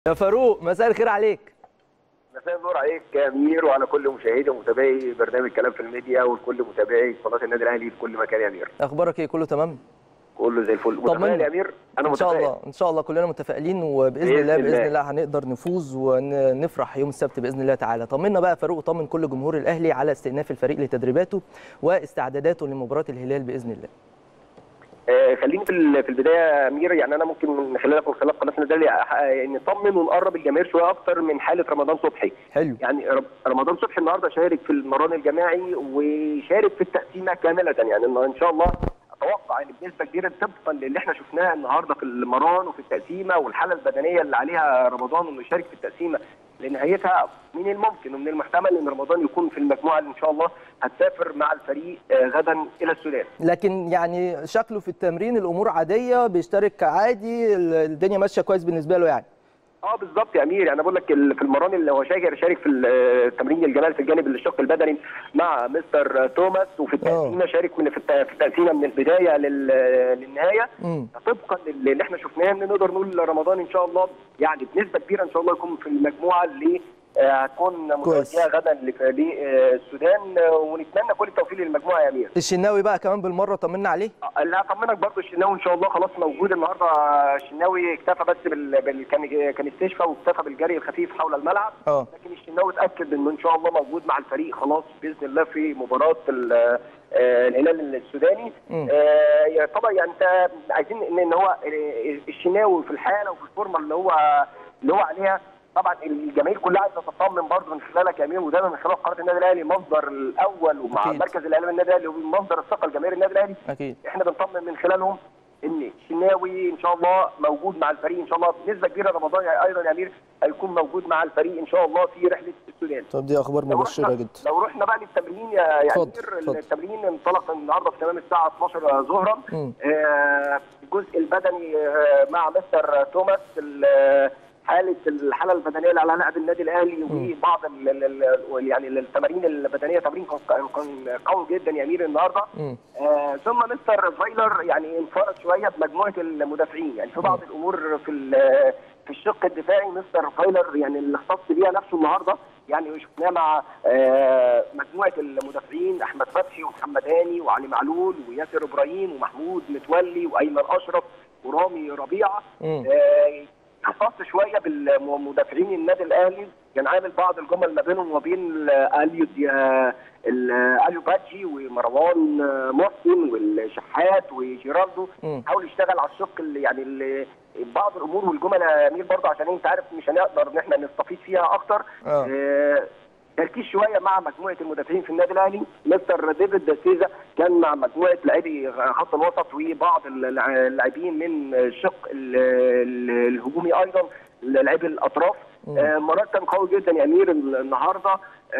يا فاروق مساء الخير عليك مساء النور عليك يا امير وعلى كل مشاهدي ومتابعي برنامج كلام في الميديا وكل متابعي قناه النادي الاهلي في كل مكان يا امير اخبارك ايه كله تمام كله زي الفل طمنا. متفائل يا امير انا ان شاء متفائل الله ان شاء الله كلنا متفائلين وباذن بإذن الله باذن الله. الله هنقدر نفوز ونفرح يوم السبت باذن الله تعالى طمنا بقى يا فاروق طمن كل جمهور الاهلي على استئناف الفريق لتدريباته واستعداداته لمباراه الهلال باذن الله آه خليني في ال- في البدايه يا امير يعني انا ممكن من خلالك ومن خلال قناه النادي الأهلي أح- آه، نطمن ونقرب الجماهير شويه اكتر من حاله رمضان صبحي حلو يعني رم- رمضان صبحي النهارده شارك في المران الجماعي وشارك في التقسيمه كامله يعني إن- ان شاء الله اتوقع ان بنسبه كبيره طبقا للي احنا شفناه النهارده في المران وفي التقسيمه والحاله البدنيه اللي عليها رمضان انه يشارك في التقسيمه لنهايتها من الممكن ومن المحتمل ان رمضان يكون في المجموعه اللي ان شاء الله هتسافر مع الفريق آه، غدا الى السودان. لكن يعني شكله في التمرين الامور عاديه بيشترك عادي الدنيا ماشيه كويس بالنسبه له يعني اه بالظبط يا امير يعني انا بقول لك ال- في المران اللي هو شاكر شارك في ال- التمرين الجمال في الجانب الشق البدني مع مستر توماس وفي التقسيمه شارك من في الت- في التقسيمه من البدايه لل- للنهايه امم طبقا للي احنا شفناه ان نقدر نقول رمضان ان شاء الله يعني بنسبه كبيره ان شاء الله يكون في المجموعه اللي آه، هتكون كويس. متوجهه غدا لفريق آه، السودان آه، ونتمنى كل التوفيق للمجموعه يا امير. الشناوي بقى كمان بالمره طمنا عليه اللي هطمنك برضه الشناوي ان شاء الله خلاص موجود النهارده الشناوي اكتفى بس بال... بال... كان كان استشفى واكتفى بالجري الخفيف حول الملعب اه لكن الشناوي اتاكد انه ان شاء الله موجود مع الفريق خلاص باذن الله في مباراه ال- آه، الهلال السوداني مم. آه، يا طبعا يعني انت عايزين ان إن هو آه، الشناوي في الحاله وفي الفورمه اللي هو اللي هو عليها طبعا الجماهير كلها عايزه تطمن برضه من خلالك يا امير ودايما من خلال قناه النادي الاهلي مصدر الاول ومع أكيد. مركز الاعلام النادي الاهلي ومصدر الثقه لجماهير النادي الاهلي اكيد احنا بنطمن من خلالهم ان الشناوي ان شاء الله موجود مع الفريق ان شاء الله بنسبه كبيره رمضان ايضا يا امير هيكون موجود مع الفريق ان شاء الله في رحله السودان طب دي اخبار لو مبشره رحنا- جدا لو رحنا بقى للتمرين يا يا اتفضل، امير اتفضل. التمرين انطلق النهارده في تمام الساعه 12 ظهرا مم. آه، الجزء البدني آه، مع مستر توماس ال- حاله الحاله البدنيه اللي على لاعب النادي الاهلي وبعض ال- ال- ال- يعني التمارين البدنيه تمرين كان كان قوي جدا يا امير النهارده مم. آه ثم مستر فايلر يعني انفرد شويه بمجموعه المدافعين يعني في بعض الامور في ال- في الشق الدفاعي مستر فايلر يعني اللي اختص بيها نفسه النهارده يعني شفناه مع آه مجموعه المدافعين احمد فتحي ومحمد هاني وعلي معلول وياسر ابراهيم ومحمود متولي وايمن اشرف ورامي ربيعه مم. آه، اختص شويه بالمدافعين النادي الاهلي كان عامل بعض الجمل ما بينهم وبين اليو دي- آه، ال- اليو باتجي ومروان آه، محسن والشحات وجيراردو مم. حاول يشتغل على الشق اللي يعني اللي بعض الامور والجمل يا امير برضه عشان انت عارف مش هنقدر ان احنا نستفيد فيها اكتر آه. آه، تركيز شويه مع مجموعه المدافعين في النادي الاهلي مستر ديفيد سيزا كان مع مجموعه لاعبي خط الوسط وبعض اللاع- اللاعبين من الشق ال- ال- الهجومي ايضا لاعبي الاطراف آه، مباراه كان قوي جدا يا امير النهارده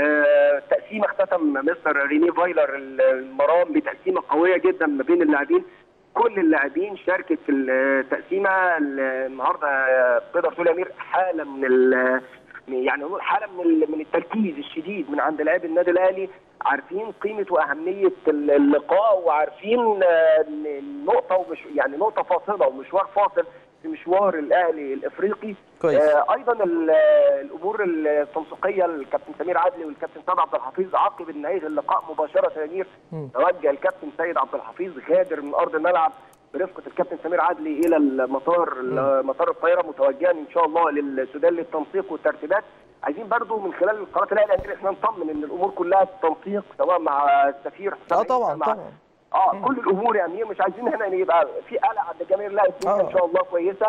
آه، تقسيمه اختتم مستر ريني فايلر المرام بتقسيمه قويه جدا ما بين اللاعبين كل اللاعبين شاركت في التقسيمه النهارده آه، تقدر تقول يا امير حاله من ال- يعني نقول حاله من ال- من التركيز الشديد من عند لاعبي النادي الاهلي عارفين قيمه واهميه ال- اللقاء وعارفين آه، إن النقطه ومش يعني نقطه فاصله ومشوار فاصل في مشوار الاهلي الافريقي كويس. آه ايضا ال- الامور التنسيقيه الكابتن سمير عدلي والكابتن سيد عبد الحفيظ عقب نهايه اللقاء مباشره يا امير مم. توجه الكابتن سيد عبد الحفيظ غادر من ارض الملعب برفقه الكابتن سمير عدلي الى المطار مطار القاهره متوجها ان شاء الله للسودان للتنسيق والترتيبات عايزين برضو من خلال قناه الاهلي عندنا احنا نطمن ان الامور كلها تنسيق سواء مع السفير حسام اه عيسى، طبعا مع طبعا اه كل الامور يا امير مش عايزين هنا ان يبقى في قلق عند الجماهير لا الدنيا آه. ان شاء الله كويسه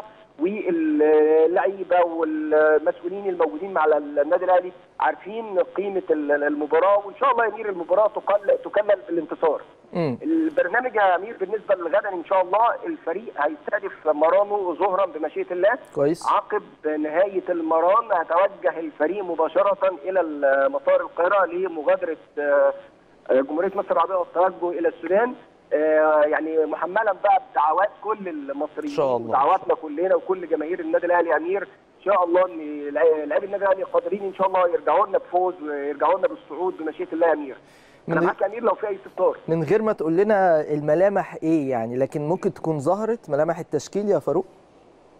واللعيبه والمسؤولين الموجودين مع النادي الاهلي عارفين قيمه المباراه وان شاء الله يا امير المباراه تقل تكمل بالانتصار. مم. البرنامج يا امير بالنسبه لغدا ان شاء الله الفريق هيستهدف مرانه ظهرا بمشيئه الله كويس عقب نهايه المران هتوجه الفريق مباشره الى مطار القاهره لمغادره آه، آه، جمهوريه مصر العربيه والتوجه الى السودان آه، يعني محملا بقى بدعوات كل المصريين إن شاء الله. ودعواتنا كلنا وكل جماهير النادي الاهلي يا امير ان شاء الله ان لاعبي النادي الاهلي قادرين ان شاء الله يرجعوا لنا بفوز ويرجعوا لنا بالصعود بمشيئه الله يا امير انا من- معاك يا امير لو في اي استفسار من غير ما تقول لنا الملامح ايه يعني لكن ممكن تكون ظهرت ملامح التشكيل يا فاروق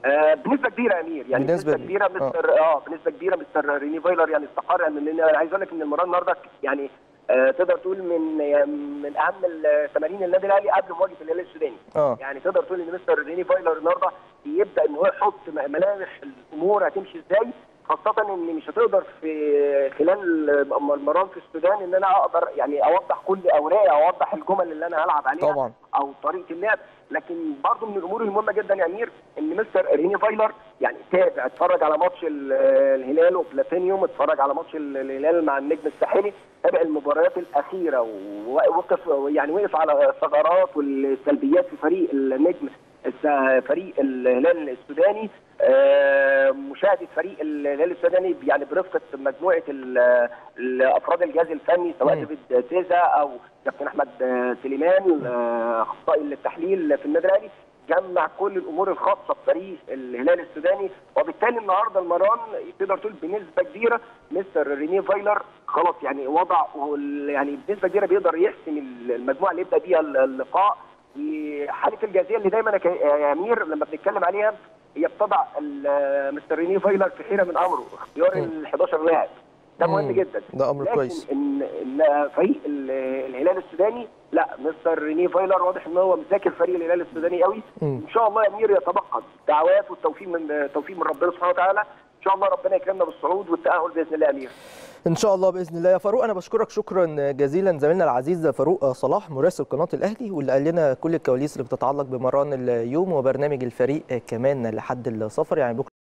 آه بنسبه كبيره يا امير يعني بنسبة بنسبه كبيره كبيرة. مستر اه بنسبه كبيره مستر ريني فايلر يعني استقر يعني لان انا عايز اقول لك ان المباراه النهارده يعني آه تقدر تقول من من اهم التمارين النادي الاهلي قبل مواجهه الهلال السوداني اه يعني تقدر تقول ان مستر ريني فايلر النهارده يبدا ان هو يحط م- ملامح الامور هتمشي ازاي خاصة ان مش هتقدر في خلال المران في السودان ان انا اقدر يعني اوضح كل اوراقي اوضح الجمل اللي انا هلعب عليها طبعا او طريقه اللعب لكن برضه من الامور المهمه جدا يا امير ان مستر ريني فايلر يعني تابع اتفرج على ماتش ال- الهلال وبلاتينيوم اتفرج على ماتش ال- الهلال مع النجم الساحلي تابع المباريات الاخيره ووقف يعني وقف على الثغرات والسلبيات في فريق النجم الس- فريق الهلال السوداني آه، مشاهده فريق الهلال السوداني يعني برفقه مجموعه ال- الافراد الجهاز الفني سواء مم. ديفيد تيزا او كابتن احمد آه، سليمان آه، اخصائي التحليل في النادي الاهلي جمع كل الامور الخاصه بفريق الهلال السوداني وبالتالي النهارده المران تقدر تقول بنسبه كبيره مستر رينيه فايلر خلاص يعني وضع وال- يعني بنسبه كبيره بيقدر يحسم المجموعه اللي يبدا بيها اللقاء وحاله الجاهزيه اللي دايما يا ك- يا امير لما بنتكلم عليها هي بتضع ال- مستر رينيه فايلر في حيره من امره اختيار مم. ال 11 لاعب ده مهم مم. جدا ده امر لكن كويس ان ان فريق ال- الهلال السوداني لا مستر رينيه فايلر واضح ان هو مذاكر فريق الهلال السوداني قوي مم. ان شاء الله يا امير يتبقى الدعوات والتوفيق من توفيق من ربنا سبحانه وتعالى ان شاء الله ربنا يكرمنا بالصعود والتاهل باذن الله يا امير ان شاء الله باذن الله يا فاروق انا بشكرك شكرا جزيلا زميلنا العزيز فاروق صلاح مراسل قناه الاهلي واللي قال لنا كل الكواليس اللي بتتعلق بمران اليوم وبرنامج الفريق كمان لحد السفر يعني بكره